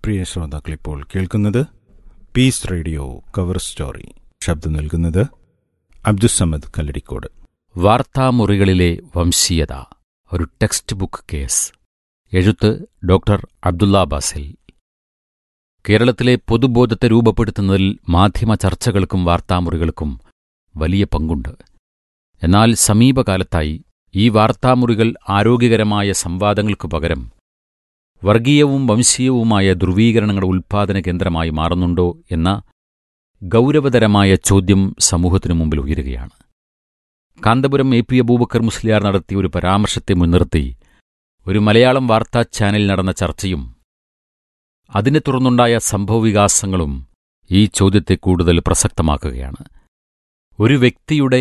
പ്രിയ ശ്രോതാക്കളിപ്പോൾ കേൾക്കുന്നത് piece radio cover story ശബ്ദം നൽകുന്നത് അബ്ദുസമദ് കല്ലടിക്കോട് വാർത്താമുറികളിലെ വംശീയത ഒരു ടെക്സ്റ്റ് ബുക്ക് കേസ് എഴുത്ത് ഡോക്ടർ അബ്ദുള്ള ബാസിൽ കേരളത്തിലെ പൊതുബോധത്തെ രൂപപ്പെടുത്തുന്നതിൽ മാധ്യമ ചർച്ചകൾക്കും വാർത്താമുറികൾക്കും വലിയ പങ്കുണ്ട് എന്നാൽ സമീപകാലത്തായി ഈ വാർത്താമുറികൾ ആരോഗ്യകരമായ സംവാദങ്ങൾക്കു പകരം വർഗീയവും വംശീയവുമായ ധ്രുവീകരണങ്ങളുടെ ഉൽപ്പാദന കേന്ദ്രമായി മാറുന്നുണ്ടോ എന്ന ഗൗരവതരമായ ചോദ്യം സമൂഹത്തിനു മുമ്പിൽ ഉയരുകയാണ് കാന്തപുരം എ പി അബൂബക്കർ മുസ്ലിയാർ നടത്തിയ ഒരു പരാമർശത്തെ മുൻനിർത്തി ഒരു മലയാളം വാർത്താ ചാനൽ നടന്ന ചർച്ചയും അതിനെ തുടർന്നുണ്ടായ സംഭവവികാസങ്ങളും ഈ ചോദ്യത്തെ കൂടുതൽ പ്രസക്തമാക്കുകയാണ് ഒരു വ്യക്തിയുടെ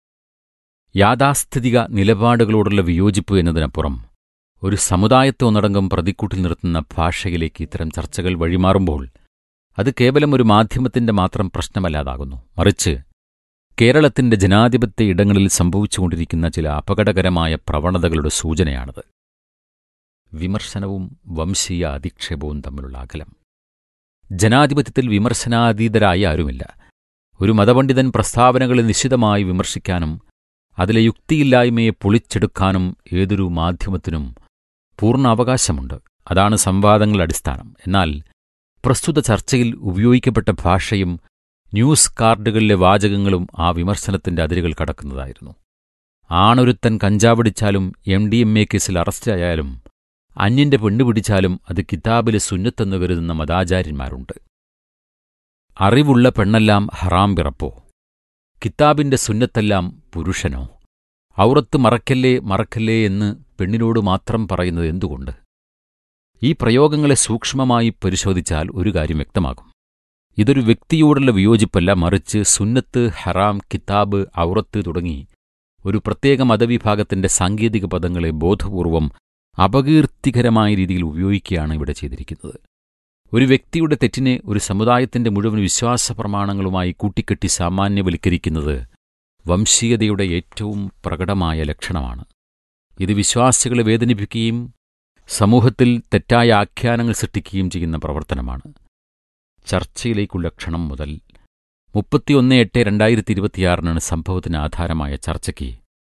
യാഥാസ്ഥിതിക നിലപാടുകളോടുള്ള വിയോജിപ്പ് എന്നതിനപ്പുറം ഒരു സമുദായത്തെ ഒന്നടങ്കം പ്രതിക്കൂട്ടിൽ നിർത്തുന്ന ഭാഷയിലേക്ക് ഇത്തരം ചർച്ചകൾ വഴിമാറുമ്പോൾ അത് കേവലം ഒരു മാധ്യമത്തിന്റെ മാത്രം പ്രശ്നമല്ലാതാകുന്നു മറിച്ച് കേരളത്തിന്റെ ജനാധിപത്യ ഇടങ്ങളിൽ സംഭവിച്ചുകൊണ്ടിരിക്കുന്ന ചില അപകടകരമായ പ്രവണതകളുടെ സൂചനയാണത് വിമർശനവും വംശീയ അധിക്ഷേപവും തമ്മിലുള്ള അകലം ജനാധിപത്യത്തിൽ വിമർശനാതീതരായ ആരുമില്ല ഒരു മതപണ്ഡിതൻ പ്രസ്താവനകളെ നിശിതമായി വിമർശിക്കാനും അതിലെ യുക്തിയില്ലായ്മയെ പൊളിച്ചെടുക്കാനും ഏതൊരു മാധ്യമത്തിനും പൂർണ്ണ അവകാശമുണ്ട് അതാണ് സംവാദങ്ങളുടെ അടിസ്ഥാനം എന്നാൽ പ്രസ്തുത ചർച്ചയിൽ ഉപയോഗിക്കപ്പെട്ട ഭാഷയും ന്യൂസ് കാർഡുകളിലെ വാചകങ്ങളും ആ വിമർശനത്തിന്റെ അതിരുകൾ കടക്കുന്നതായിരുന്നു ആണൊരുത്തൻ കഞ്ചാവടിച്ചാലും എം ഡി എം എ കേസിൽ അറസ്റ്റായാലും അന്യന്റെ പെണ്ണു പിടിച്ചാലും അത് കിതാബിലെ സുന്നത്തെന്ന് കരുതുന്ന മതാചാര്യന്മാരുണ്ട് അറിവുള്ള പെണ്ണെല്ലാം ഹറാം പിറപ്പോ കിതാബിന്റെ സുന്നത്തെല്ലാം പുരുഷനോ ഔറത്ത് മറക്കല്ലേ മറക്കല്ലേ എന്ന് പെണ്ണിനോട് മാത്രം പറയുന്നത് എന്തുകൊണ്ട് ഈ പ്രയോഗങ്ങളെ സൂക്ഷ്മമായി പരിശോധിച്ചാൽ ഒരു കാര്യം വ്യക്തമാകും ഇതൊരു വ്യക്തിയോടുള്ള വിയോജിപ്പല്ല മറിച്ച് സുന്നത്ത് ഹറാം കിതാബ് ഔറത്ത് തുടങ്ങി ഒരു പ്രത്യേക മതവിഭാഗത്തിന്റെ സാങ്കേതിക പദങ്ങളെ ബോധപൂർവം അപകീർത്തികരമായ രീതിയിൽ ഉപയോഗിക്കുകയാണ് ഇവിടെ ചെയ്തിരിക്കുന്നത് ഒരു വ്യക്തിയുടെ തെറ്റിനെ ഒരു സമുദായത്തിന്റെ മുഴുവൻ വിശ്വാസ പ്രമാണങ്ങളുമായി കൂട്ടിക്കെട്ടി സാമാന്യവൽക്കരിക്കുന്നത് വംശീയതയുടെ ഏറ്റവും പ്രകടമായ ലക്ഷണമാണ് ഇത് വിശ്വാസികളെ വേദനിപ്പിക്കുകയും സമൂഹത്തിൽ തെറ്റായ ആഖ്യാനങ്ങൾ സൃഷ്ടിക്കുകയും ചെയ്യുന്ന പ്രവർത്തനമാണ് ചർച്ചയിലേക്കുള്ള ക്ഷണം മുതൽ മുപ്പത്തിയൊന്ന് എട്ട് രണ്ടായിരത്തി ഇരുപത്തിയാറിനാണ് സംഭവത്തിന് ആധാരമായ ചർച്ചയ്ക്ക്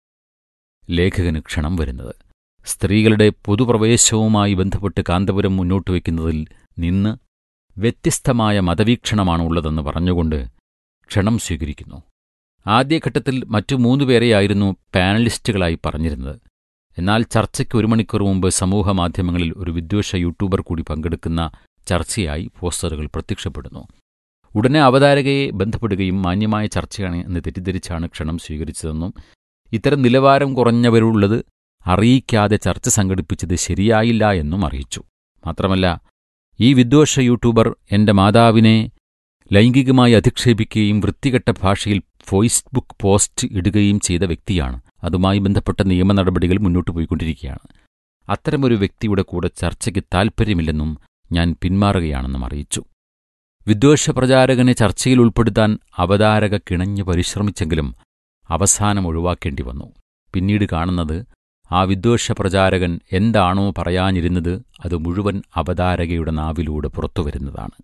ലേഖകന് ക്ഷണം വരുന്നത് സ്ത്രീകളുടെ പൊതുപ്രവേശവുമായി ബന്ധപ്പെട്ട് കാന്തപുരം മുന്നോട്ട് വയ്ക്കുന്നതിൽ നിന്ന് വ്യത്യസ്തമായ മതവീക്ഷണമാണ് ഉള്ളതെന്ന് പറഞ്ഞുകൊണ്ട് ക്ഷണം സ്വീകരിക്കുന്നു ആദ്യഘട്ടത്തിൽ മറ്റു മൂന്നുപേരെയായിരുന്നു പാനലിസ്റ്റുകളായി പറഞ്ഞിരുന്നത് എന്നാൽ ചർച്ചയ്ക്ക് ഒരു മണിക്കൂർ മുമ്പ് സമൂഹമാധ്യമങ്ങളിൽ ഒരു വിദ്വേഷ യൂട്യൂബർ കൂടി പങ്കെടുക്കുന്ന ചർച്ചയായി പോസ്റ്ററുകൾ പ്രത്യക്ഷപ്പെടുന്നു ഉടനെ അവതാരകയെ ബന്ധപ്പെടുകയും മാന്യമായ ചർച്ചയാണ് എന്ന് തെറ്റിദ്ധരിച്ചാണ് ക്ഷണം സ്വീകരിച്ചതെന്നും ഇത്തരം നിലവാരം കുറഞ്ഞവരുള്ളത് അറിയിക്കാതെ ചർച്ച സംഘടിപ്പിച്ചത് ശരിയായില്ല എന്നും അറിയിച്ചു മാത്രമല്ല ഈ വിദ്വേഷ യൂട്യൂബർ എന്റെ മാതാവിനെ ലൈംഗികമായി അധിക്ഷേപിക്കുകയും വൃത്തികെട്ട ഭാഷയിൽ ഫേസ്ബുക്ക് പോസ്റ്റ് ഇടുകയും ചെയ്ത വ്യക്തിയാണ് അതുമായി ബന്ധപ്പെട്ട നിയമ നടപടികൾ മുന്നോട്ടു പോയിക്കൊണ്ടിരിക്കുകയാണ് അത്തരമൊരു വ്യക്തിയുടെ കൂടെ ചർച്ചയ്ക്ക് താൽപ്പര്യമില്ലെന്നും ഞാൻ പിന്മാറുകയാണെന്നും അറിയിച്ചു വിദ്വേഷ പ്രചാരകനെ ചർച്ചയിൽ ഉൾപ്പെടുത്താൻ അവതാരക കിണഞ്ഞു പരിശ്രമിച്ചെങ്കിലും അവസാനം ഒഴിവാക്കേണ്ടി വന്നു പിന്നീട് കാണുന്നത് ആ വിദ്വേഷ പ്രചാരകൻ എന്താണോ പറയാനിരുന്നത് അത് മുഴുവൻ അവതാരകയുടെ നാവിലൂടെ പുറത്തുവരുന്നതാണ്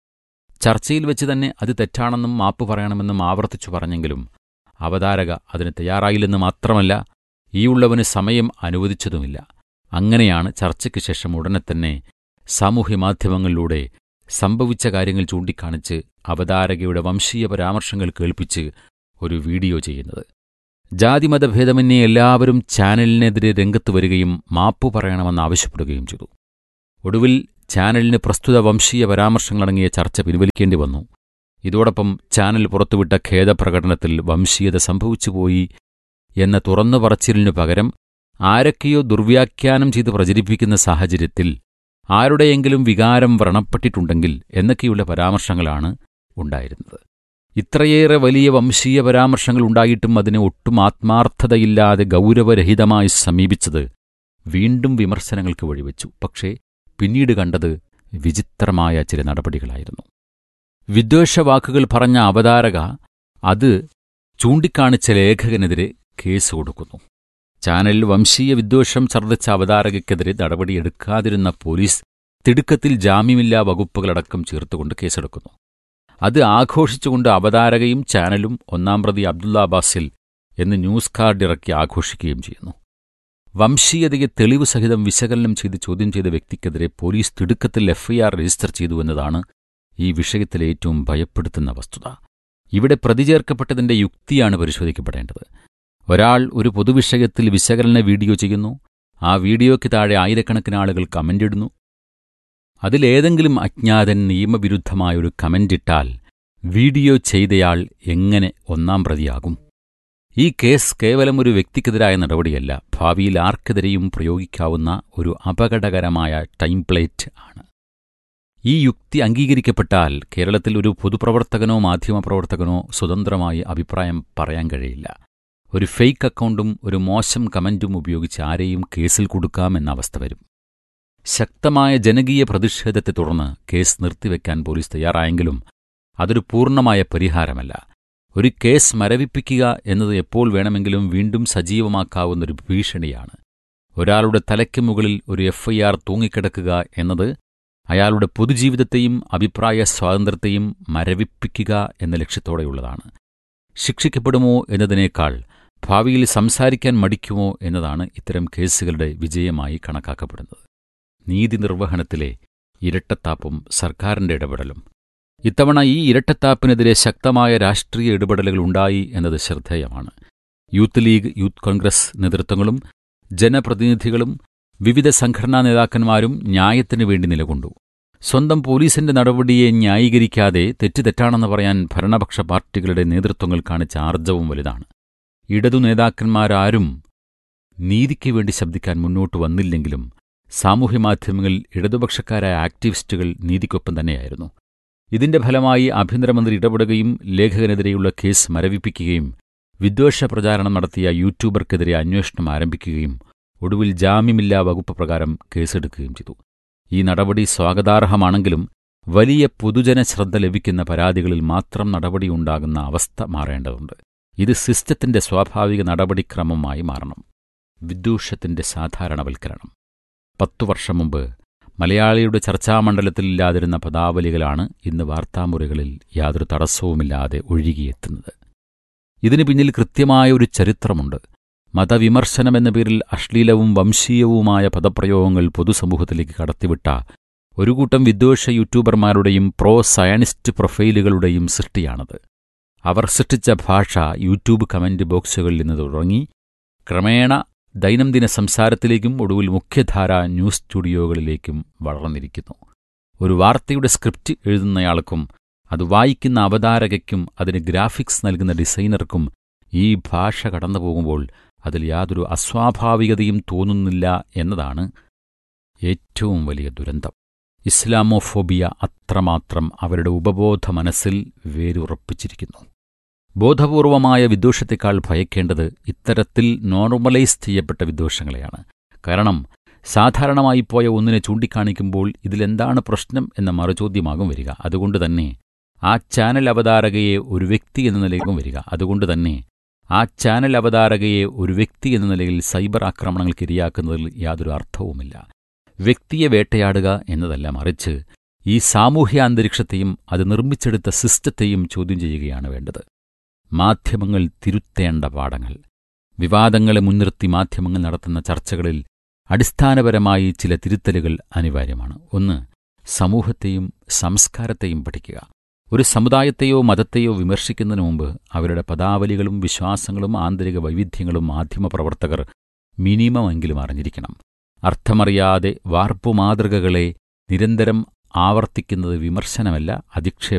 ചർച്ചയിൽ വെച്ച് തന്നെ അത് തെറ്റാണെന്നും മാപ്പ് പറയണമെന്നും ആവർത്തിച്ചു പറഞ്ഞെങ്കിലും അവതാരക അതിന് തയ്യാറായില്ലെന്ന് മാത്രമല്ല ഈയുള്ളവന് സമയം അനുവദിച്ചതുമില്ല അങ്ങനെയാണ് ചർച്ചയ്ക്ക് ശേഷം ഉടനെ തന്നെ സാമൂഹ്യമാധ്യമങ്ങളിലൂടെ സംഭവിച്ച കാര്യങ്ങൾ ചൂണ്ടിക്കാണിച്ച് അവതാരകയുടെ വംശീയ പരാമർശങ്ങൾ കേൾപ്പിച്ച് ഒരു വീഡിയോ ചെയ്യുന്നത് ജാതിമതഭേദമന്യേ എല്ലാവരും ചാനലിനെതിരെ രംഗത്ത് വരികയും മാപ്പു പറയണമെന്നാവശ്യപ്പെടുകയും ചെയ്തു ഒടുവിൽ ചാനലിന് പ്രസ്തുത വംശീയ പരാമർശങ്ങളടങ്ങിയ ചർച്ച പിൻവലിക്കേണ്ടി വന്നു ഇതോടൊപ്പം ചാനൽ പുറത്തുവിട്ട ഖേദപ്രകടനത്തിൽ വംശീയത സംഭവിച്ചുപോയി എന്ന തുറന്നു പറച്ചിലിനു പകരം ആരൊക്കെയോ ദുർവ്യാഖ്യാനം ചെയ്ത് പ്രചരിപ്പിക്കുന്ന സാഹചര്യത്തിൽ ആരുടെയെങ്കിലും വികാരം വ്രണപ്പെട്ടിട്ടുണ്ടെങ്കിൽ എന്നൊക്കെയുള്ള പരാമർശങ്ങളാണ് ഉണ്ടായിരുന്നത് ഇത്രയേറെ വലിയ വംശീയ പരാമർശങ്ങൾ ഉണ്ടായിട്ടും അതിനെ ഒട്ടും ആത്മാർത്ഥതയില്ലാതെ ഗൗരവരഹിതമായി സമീപിച്ചത് വീണ്ടും വിമർശനങ്ങൾക്ക് വഴിവെച്ചു പക്ഷേ പിന്നീട് കണ്ടത് വിചിത്രമായ ചില നടപടികളായിരുന്നു വിദ്വേഷവാക്കുകൾ പറഞ്ഞ അവതാരക അത് ചൂണ്ടിക്കാണിച്ച ലേഖകനെതിരെ കേസ് കൊടുക്കുന്നു ചാനലിൽ വംശീയ വിദ്വേഷം ഛർദ്ദിച്ച അവതാരകയ്ക്കെതിരെ നടപടിയെടുക്കാതിരുന്ന പോലീസ് തിടുക്കത്തിൽ ജാമ്യമില്ലാ വകുപ്പുകളടക്കം ചേർത്തുകൊണ്ട് കേസെടുക്കുന്നു അത് ആഘോഷിച്ചുകൊണ്ട് അവതാരകയും ചാനലും ഒന്നാം പ്രതി അബ്ദുള്ള ബാസിൽ എന്ന് ന്യൂസ് കാർഡ് ഇറക്കി ആഘോഷിക്കുകയും ചെയ്യുന്നു വംശീയതയെ തെളിവ് സഹിതം വിശകലനം ചെയ്ത് ചോദ്യം ചെയ്ത വ്യക്തിക്കെതിരെ പോലീസ് തിടുക്കത്തിൽ എഫ്ഐആർ രജിസ്റ്റർ ചെയ്തു എന്നതാണ് ഈ വിഷയത്തിലെ ഏറ്റവും ഭയപ്പെടുത്തുന്ന വസ്തുത ഇവിടെ പ്രതി ചേർക്കപ്പെട്ടതിന്റെ യുക്തിയാണ് പരിശോധിക്കപ്പെടേണ്ടത് ഒരാൾ ഒരു പൊതുവിഷയത്തിൽ വിശകലന വീഡിയോ ചെയ്യുന്നു ആ വീഡിയോയ്ക്ക് താഴെ ആയിരക്കണക്കിന് ആളുകൾ കമന്റ് ഇടുന്നു അതിലേതെങ്കിലും അജ്ഞാതൻ നിയമവിരുദ്ധമായ ഒരു കമന്റ് ഇട്ടാൽ വീഡിയോ ചെയ്തയാൾ എങ്ങനെ ഒന്നാം പ്രതിയാകും ഈ കേസ് കേവലം ഒരു വ്യക്തിക്കെതിരായ നടപടിയല്ല ഭാവിയിൽ ആർക്കെതിരെയും പ്രയോഗിക്കാവുന്ന ഒരു അപകടകരമായ ടൈംപ്ലേറ്റ് ആണ് ഈ യുക്തി അംഗീകരിക്കപ്പെട്ടാൽ കേരളത്തിൽ ഒരു പൊതുപ്രവർത്തകനോ മാധ്യമപ്രവർത്തകനോ സ്വതന്ത്രമായി അഭിപ്രായം പറയാൻ കഴിയില്ല ഒരു ഫേക്ക് അക്കൗണ്ടും ഒരു മോശം കമന്റും ഉപയോഗിച്ച് ആരെയും കേസിൽ കൊടുക്കാമെന്ന അവസ്ഥ വരും ശക്തമായ ജനകീയ പ്രതിഷേധത്തെ തുടർന്ന് കേസ് നിർത്തിവെക്കാൻ പോലീസ് തയ്യാറായെങ്കിലും അതൊരു പൂർണ്ണമായ പരിഹാരമല്ല ഒരു കേസ് മരവിപ്പിക്കുക എന്നത് എപ്പോൾ വേണമെങ്കിലും വീണ്ടും സജീവമാക്കാവുന്നൊരു ഭീഷണിയാണ് ഒരാളുടെ തലയ്ക്ക് മുകളിൽ ഒരു എഫ്ഐആർ തൂങ്ങിക്കിടക്കുക എന്നത് അയാളുടെ പൊതുജീവിതത്തെയും അഭിപ്രായ സ്വാതന്ത്ര്യത്തെയും മരവിപ്പിക്കുക എന്ന ലക്ഷ്യത്തോടെയുള്ളതാണ് ശിക്ഷിക്കപ്പെടുമോ എന്നതിനേക്കാൾ ഭാവിയിൽ സംസാരിക്കാൻ മടിക്കുമോ എന്നതാണ് ഇത്തരം കേസുകളുടെ വിജയമായി കണക്കാക്കപ്പെടുന്നത് നീതി നിർവഹണത്തിലെ ഇരട്ടത്താപ്പും സർക്കാരിന്റെ ഇടപെടലും ഇത്തവണ ഈ ഇരട്ടത്താപ്പിനെതിരെ ശക്തമായ രാഷ്ട്രീയ ഇടപെടലുകൾ ഉണ്ടായി എന്നത് ശ്രദ്ധേയമാണ് യൂത്ത് ലീഗ് യൂത്ത് കോൺഗ്രസ് നേതൃത്വങ്ങളും ജനപ്രതിനിധികളും വിവിധ സംഘടനാ നേതാക്കന്മാരും ന്യായത്തിനു വേണ്ടി നിലകൊണ്ടു സ്വന്തം പോലീസിന്റെ നടപടിയെ ന്യായീകരിക്കാതെ തെറ്റ് തെറ്റാണെന്ന് പറയാൻ ഭരണപക്ഷ പാർട്ടികളുടെ നേതൃത്വങ്ങൾ കാണിച്ച ആർജവും വലുതാണ് ഇടതു നേതാക്കന്മാരാരും നീതിക്ക് വേണ്ടി ശബ്ദിക്കാൻ മുന്നോട്ട് വന്നില്ലെങ്കിലും സാമൂഹ്യമാധ്യമങ്ങളിൽ ഇടതുപക്ഷക്കാരായ ആക്ടിവിസ്റ്റുകൾ നീതിക്കൊപ്പം തന്നെയായിരുന്നു ഇതിന്റെ ഫലമായി ആഭ്യന്തരമന്ത്രി ഇടപെടുകയും ലേഖകനെതിരെയുള്ള കേസ് മരവിപ്പിക്കുകയും വിദ്വേഷ പ്രചാരണം നടത്തിയ യൂട്യൂബർക്കെതിരെ അന്വേഷണം ആരംഭിക്കുകയും ഒടുവിൽ ജാമ്യമില്ലാ വകുപ്പ് പ്രകാരം കേസെടുക്കുകയും ചെയ്തു ഈ നടപടി സ്വാഗതാർഹമാണെങ്കിലും വലിയ പൊതുജന ശ്രദ്ധ ലഭിക്കുന്ന പരാതികളിൽ മാത്രം നടപടിയുണ്ടാകുന്ന അവസ്ഥ മാറേണ്ടതുണ്ട് ഇത് സിസ്റ്റത്തിന്റെ സ്വാഭാവിക നടപടിക്രമമായി മാറണം വിദ്വേഷത്തിന്റെ സാധാരണവൽക്കരണം പത്തു വർഷം മുമ്പ് മലയാളിയുടെ ചർച്ചാമണ്ഡലത്തിലില്ലാതിരുന്ന പദാവലികളാണ് ഇന്ന് വാർത്താമുറികളിൽ യാതൊരു തടസ്സവുമില്ലാതെ ഒഴുകിയെത്തുന്നത് ഇതിനു പിന്നിൽ കൃത്യമായ ഒരു ചരിത്രമുണ്ട് മതവിമർശനമെന്ന പേരിൽ അശ്ലീലവും വംശീയവുമായ പദപ്രയോഗങ്ങൾ പൊതുസമൂഹത്തിലേക്ക് കടത്തിവിട്ട ഒരു കൂട്ടം വിദ്വേഷ യൂട്യൂബർമാരുടെയും പ്രോ സയനിസ്റ്റ് പ്രൊഫൈലുകളുടെയും സൃഷ്ടിയാണത് അവർ സൃഷ്ടിച്ച ഭാഷ യൂട്യൂബ് കമന്റ് ബോക്സുകളിൽ നിന്ന് തുടങ്ങി ക്രമേണ ദൈനംദിന സംസാരത്തിലേക്കും ഒടുവിൽ മുഖ്യധാര ന്യൂസ് സ്റ്റുഡിയോകളിലേക്കും വളർന്നിരിക്കുന്നു ഒരു വാർത്തയുടെ സ്ക്രിപ്റ്റ് എഴുതുന്നയാൾക്കും അത് വായിക്കുന്ന അവതാരകയ്ക്കും അതിന് ഗ്രാഫിക്സ് നൽകുന്ന ഡിസൈനർക്കും ഈ ഭാഷ കടന്നുപോകുമ്പോൾ അതിൽ യാതൊരു അസ്വാഭാവികതയും തോന്നുന്നില്ല എന്നതാണ് ഏറ്റവും വലിയ ദുരന്തം ഇസ്ലാമോഫോബിയ അത്രമാത്രം അവരുടെ ഉപബോധ മനസ്സിൽ വേരുറപ്പിച്ചിരിക്കുന്നു ബോധപൂർവമായ വിദ്വേഷത്തെക്കാൾ ഭയക്കേണ്ടത് ഇത്തരത്തിൽ നോർമലൈസ് ചെയ്യപ്പെട്ട വിദ്വേഷങ്ങളെയാണ് കാരണം സാധാരണമായി പോയ ഒന്നിനെ ചൂണ്ടിക്കാണിക്കുമ്പോൾ ഇതിലെന്താണ് പ്രശ്നം എന്ന മറുചോദ്യമാകും വരിക അതുകൊണ്ട് തന്നെ ആ ചാനൽ അവതാരകയെ ഒരു വ്യക്തി എന്ന നിലയിലും വരിക അതുകൊണ്ട് തന്നെ ആ ചാനൽ അവതാരകയെ ഒരു വ്യക്തി എന്ന നിലയിൽ സൈബർ ആക്രമണങ്ങൾക്ക് ഇരയാക്കുന്നതിൽ യാതൊരു അർത്ഥവുമില്ല വ്യക്തിയെ വേട്ടയാടുക എന്നതല്ല മറിച്ച് ഈ സാമൂഹ്യ അന്തരീക്ഷത്തെയും അത് നിർമ്മിച്ചെടുത്ത സിസ്റ്റത്തെയും ചോദ്യം ചെയ്യുകയാണ് വേണ്ടത് മാധ്യമങ്ങൾ തിരുത്തേണ്ട പാഠങ്ങൾ വിവാദങ്ങളെ മുൻനിർത്തി മാധ്യമങ്ങൾ നടത്തുന്ന ചർച്ചകളിൽ അടിസ്ഥാനപരമായി ചില തിരുത്തലുകൾ അനിവാര്യമാണ് ഒന്ന് സമൂഹത്തെയും സംസ്കാരത്തെയും പഠിക്കുക ഒരു സമുദായത്തെയോ മതത്തെയോ വിമർശിക്കുന്നതിന് മുമ്പ് അവരുടെ പദാവലികളും വിശ്വാസങ്ങളും ആന്തരിക വൈവിധ്യങ്ങളും മാധ്യമപ്രവർത്തകർ മിനിമമെങ്കിലും അറിഞ്ഞിരിക്കണം അർത്ഥമറിയാതെ വാർപ്പുമാതൃകകളെ നിരന്തരം ആവർത്തിക്കുന്നത് വിമർശനമല്ല അധിക്ഷേപ